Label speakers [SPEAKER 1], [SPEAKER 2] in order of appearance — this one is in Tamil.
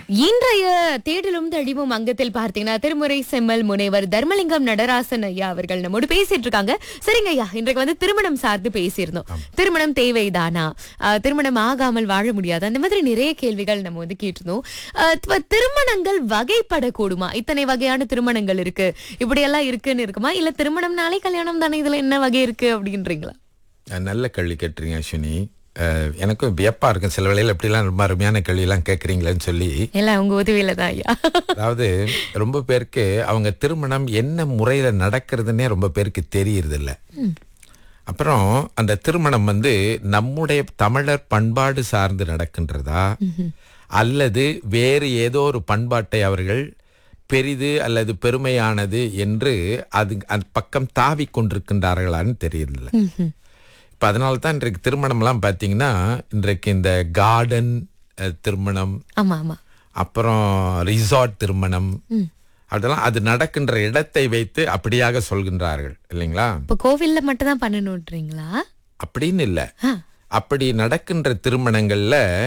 [SPEAKER 1] இன்றைய தேடலும் தழிவும் அங்கத்தில் பார்த்தீங்கன்னா திருமுறை செம்மல் முனைவர் தர்மலிங்கம் நடராசன் ஐயா அவர்கள் நம்மோடு பேசிட்டு இருக்காங்க சரிங்க ஐயா இன்றைக்கு வந்து திருமணம் சார்ந்து பேசியிருந்தோம் திருமணம் தேவைதானா ஆஹ், திருமணம் ஆகாமல் வாழ முடியாது அந்த மாதிரி நிறைய கேள்விகள் நம்ம வந்து கேட்டிருந்தோம் ஆஹ், இப்ப திருமணங்கள் வகைப்படக்கூடுமா இத்தனை வகையான திருமணங்கள் இருக்கு இப்படி எல்லாம் இருக்குன்னு இருக்குமா இல்ல திருமணம்னாலே கல்யாணம் தானே இதுல என்ன வகை இருக்கு அப்படின்றீங்களா
[SPEAKER 2] அஹ் நல்ல கேள்வி கேட்டுறீங்க அஸ்வினி அஹ் எனக்கும் வியப்பா இருக்கும் சில வேளையில் எப்படிலாம் ரொம்ப அருமையான கேள்வியெல்லாம் கேட்குறீங்களேன்னு சொல்லி
[SPEAKER 1] எல்லாம் உங்க உதவியில தான் ஐயா
[SPEAKER 2] அதாவது ரொம்ப பேருக்கு அவங்க திருமணம் என்ன முறையில் நடக்கிறதுனே ரொம்ப பேருக்கு தெரியறதில்ல அப்புறம் அந்த திருமணம் வந்து நம்முடைய தமிழர் பண்பாடு சார்ந்து நடக்கின்றதா அல்லது வேறு ஏதோ ஒரு பண்பாட்டை அவர்கள் பெரிது அல்லது பெருமையானது என்று அது அந்த பக்கம் தாவி கொண்டிருக்கின்றார்களான்னு தெரியறதில்ல இப்போ அதனால தான் இன்றைக்கு திருமணம்லாம் பார்த்தீங்கன்னா இன்றைக்கு இந்த கார்டன் திருமணம்
[SPEAKER 1] ஆமா ஆமா
[SPEAKER 2] அப்புறம் ரிசார்ட் திருமணம் அதெல்லாம் அது நடக்கின்ற இடத்தை வைத்து அப்படியாக சொல்கின்றார்கள் இல்லைங்களா
[SPEAKER 1] இப்ப கோவில்ல மட்டும் தான் பண்ணணும்ன்றீங்களா
[SPEAKER 2] அப்படின்னு இல்லை
[SPEAKER 1] ஆ.
[SPEAKER 2] அப்படி நடக்கின்ற திருமணங்கள்ல